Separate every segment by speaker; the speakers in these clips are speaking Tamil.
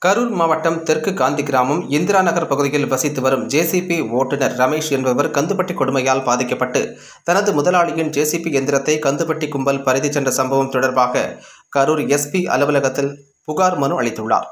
Speaker 1: கரூர் மாவட்டம் தெற்கு காந்தி கிராமம் இந்திரா நகர் பகுதியில் வசித்து வரும் ஜேசிபி ஓட்டுநர் ரமேஷ் என்பவர் கந்துப்பட்டி கொடுமையால் பாதிக்கப்பட்டு தனது முதலாளியின் ஜேசிபி எந்திரத்தை கந்துப்பட்டி கும்பல் பறித்து சென்ற சம்பவம் தொடர்பாக கரூர் எஸ்பி அலுவலகத்தில் புகார் மனு அளித்துள்ளார்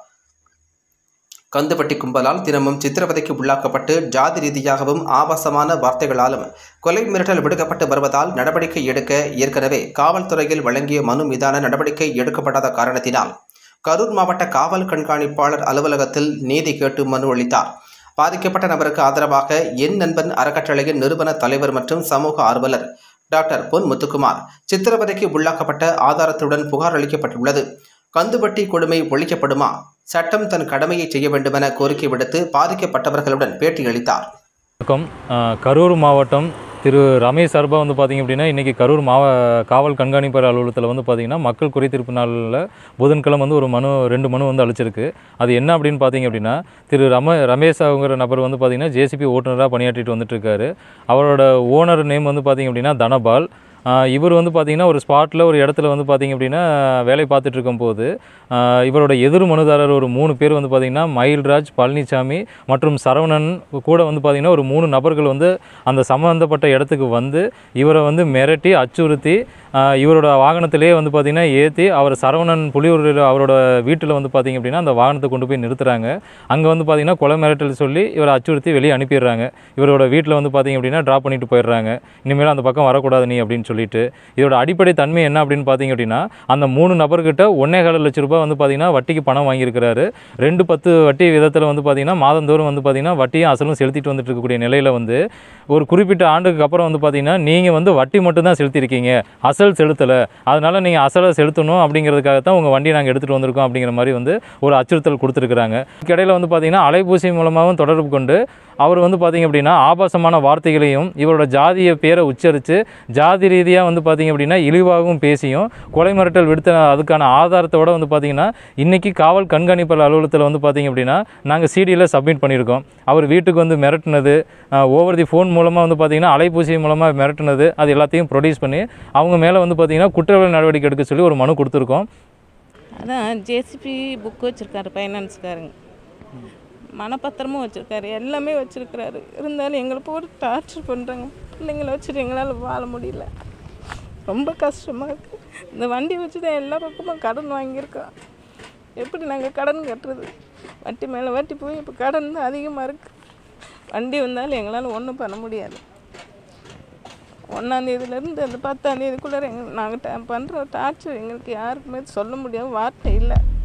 Speaker 1: கந்துப்பட்டி கும்பலால் தினமும் சித்திரவதைக்கு உள்ளாக்கப்பட்டு ஜாதி ரீதியாகவும் ஆபாசமான வார்த்தைகளாலும் கொலை மிரட்டல் விடுக்கப்பட்டு வருவதால் நடவடிக்கை எடுக்க ஏற்கனவே காவல்துறையில் வழங்கிய மனு மீதான நடவடிக்கை எடுக்கப்படாத காரணத்தினால் கரூர் மாவட்ட காவல் கண்காணிப்பாளர் அலுவலகத்தில் நீதி கேட்டு மனு அளித்தார் பாதிக்கப்பட்ட நபருக்கு ஆதரவாக என் நண்பன் அறக்கட்டளையின் நிறுவன தலைவர் மற்றும் சமூக ஆர்வலர் டாக்டர் பொன் முத்துக்குமார் சித்திரவதைக்கு உள்ளாக்கப்பட்ட ஆதாரத்துடன் புகார் அளிக்கப்பட்டுள்ளது கந்துவட்டி கொடுமை ஒழிக்கப்படுமா சட்டம் தன் கடமையை செய்ய வேண்டுமென கோரிக்கை விடுத்து பாதிக்கப்பட்டவர்களுடன் பேட்டியளித்தார்
Speaker 2: வணக்கம் அஹ், கரூர் மாவட்டம் திரு ரமேஷ் சார்பா வந்து பார்த்திங்க அப்படின்னா இன்றைக்கி கரூர் மாவ காவல் கண்காணிப்பாளர் அலுவலகத்தில் வந்து பார்த்திங்கன்னா மக்கள் குறைதீர்ப்பு நாளில் புதன்கிழமை வந்து ஒரு மனு ரெண்டு மனு வந்து அளிச்சிருக்கு அது என்ன அப்படின்னு பார்த்தீங்க அப்படின்னா திரு ரம ரமேஷ் அவங்கிற நபர் வந்து பார்த்திங்கன்னா ஜேசிபி ஓட்டுநராக பணியாற்றிட்டு வந்துட்டு இருக்காரு அவரோட ஓனர் நேம் வந்து பார்த்திங்க அப்படின்னா தனபால் ஆஹ் இவர் வந்து பார்த்திங்கன்னா ஒரு ஸ்பாட்டில் ஒரு இடத்துல வந்து பார்த்திங்க அப்படின்னா வேலை பார்த்துட்டு இருக்கும்போது ஆஹ் இவரோட எதிர் மனுதாரர் ஒரு மூணு பேர் வந்து பார்த்திங்கன்னா மயில்ராஜ் பழனிசாமி மற்றும் சரவணன் கூட வந்து பார்த்திங்கன்னா ஒரு மூணு நபர்கள் வந்து அந்த சம்மந்தப்பட்ட இடத்துக்கு வந்து இவரை வந்து மிரட்டி அச்சுறுத்தி ஆஹ் இவரோட வாகனத்திலேயே வந்து பார்த்திங்கன்னா ஏற்றி அவர் சரவணன் புலியூரில் அவரோட வீட்டில் வந்து பார்த்திங்க அப்படின்னா அந்த வாகனத்தை கொண்டு போய் நிறுத்துறாங்க அங்கே வந்து பார்த்திங்கன்னா கொலை மிரட்டல் சொல்லி இவரை அச்சுறுத்தி வெளியே அனுப்பிடுறாங்க இவரோட வீட்டில் வந்து பார்த்திங்க அப்படின்னா ட்ராப் பண்ணிட்டு போயிடுறாங்க இனிமேல் அந்த பக்கம் வரக்கூடாது நீ அப்படின்னு சொல்லிட்டு இதோட அடிப்படை தன்மை என்ன அப்படின்னு பார்த்தீங்க அப்படின்னா அந்த மூணு நபர்கிட்ட ஒன்னே கால லட்ச ரூபாய் வந்து பார்த்தீங்கன்னா வட்டிக்கு பணம் வாங்கியிருக்கிறாரு ரெண்டு பத்து வட்டி விதத்தில் வந்து பார்த்தீங்கன்னா மாதந்தோறும் வந்து பார்த்தீங்கன்னா வட்டியும் அசலும் செலுத்திட்டு வந்துட்டு இருக்கக்கூடிய நிலையில் வந்து ஒரு குறிப்பிட்ட ஆண்டுக்கு அப்புறம் வந்து பார்த்தீங்கன்னா நீங்கள் வந்து வட்டி மட்டும் தான் செலுத்திருக்கீங்க அசல் செலுத்தலை அதனால் நீங்கள் அசலை செலுத்தணும் அப்படிங்கிறதுக்காக தான் உங்கள் வண்டியை நாங்கள் எடுத்துகிட்டு வந்திருக்கோம் அப்படிங்கிற மாதிரி வந்து ஒரு அச்சுறுத்தல் கொடுத்துருக்குறாங்க இடையில வந்து பார்த்தீங்கன்னா அலைபூசி மூலமாகவும் தொடர்பு கொண்டு அவர் வந்து பார்த்தீங்க அப்படின்னா ஆபாசமான வார்த்தைகளையும் இவரோட ஜாதிய பேரை உச்சரித்து ஜாதி ரீதியாக வந்து பார்த்தீங்க அப்படின்னா இழிவாகவும் பேசியும் கொலை மிரட்டல் விடுத்த அதுக்கான ஆதாரத்தோட வந்து பார்த்தீங்கன்னா இன்றைக்கி காவல் கண்காணிப்பாளர் அலுவலகத்தில் வந்து பார்த்தீங்க அப்படின்னா நாங்கள் சிடியில் சப்மிட் பண்ணியிருக்கோம் அவர் வீட்டுக்கு வந்து மிரட்டினது ஓவர் தி ஃபோன் மூலமாக வந்து பார்த்தீங்கன்னா அலைபூசி மூலமாக மிரட்டினது அது எல்லாத்தையும் ப்ரொடியூஸ் பண்ணி அவங்க மேலே வந்து பார்த்தீங்கன்னா குற்றவியல் நடவடிக்கை எடுக்க சொல்லி ஒரு மனு கொடுத்துருக்கோம்
Speaker 3: அதான் ஜேசிபி புக் வச்சுருக்காரு ஃபைனான்ஸ்காரங்க மனப்பத்திரமும் வச்சுருக்காரு எல்லாமே வச்சுருக்கிறாரு இருந்தாலும் எங்களை போட்டு டார்ச்சர் பண்ணுறாங்க பிள்ளைங்கள வச்சுட்டு எங்களால் வாழ முடியல ரொம்ப கஷ்டமாக இருக்குது இந்த வண்டி வச்சு தான் எல்லா பக்கமும் கடன் வாங்கியிருக்கோம் எப்படி நாங்கள் கடன் கட்டுறது வட்டி மேலே வட்டி போய் இப்போ கடன் தான் அதிகமாக இருக்குது வண்டி வந்தாலும் எங்களால் ஒன்றும் பண்ண முடியாது ஒன்றாந்தேதியிலேருந்து அந்த பத்தாந்தேதிக்குள்ளே எங்கள் நாங்கள் பண்ணுற டார்ச்சர் எங்களுக்கு யாருக்குமே சொல்ல முடியாத வார்த்தை இல்லை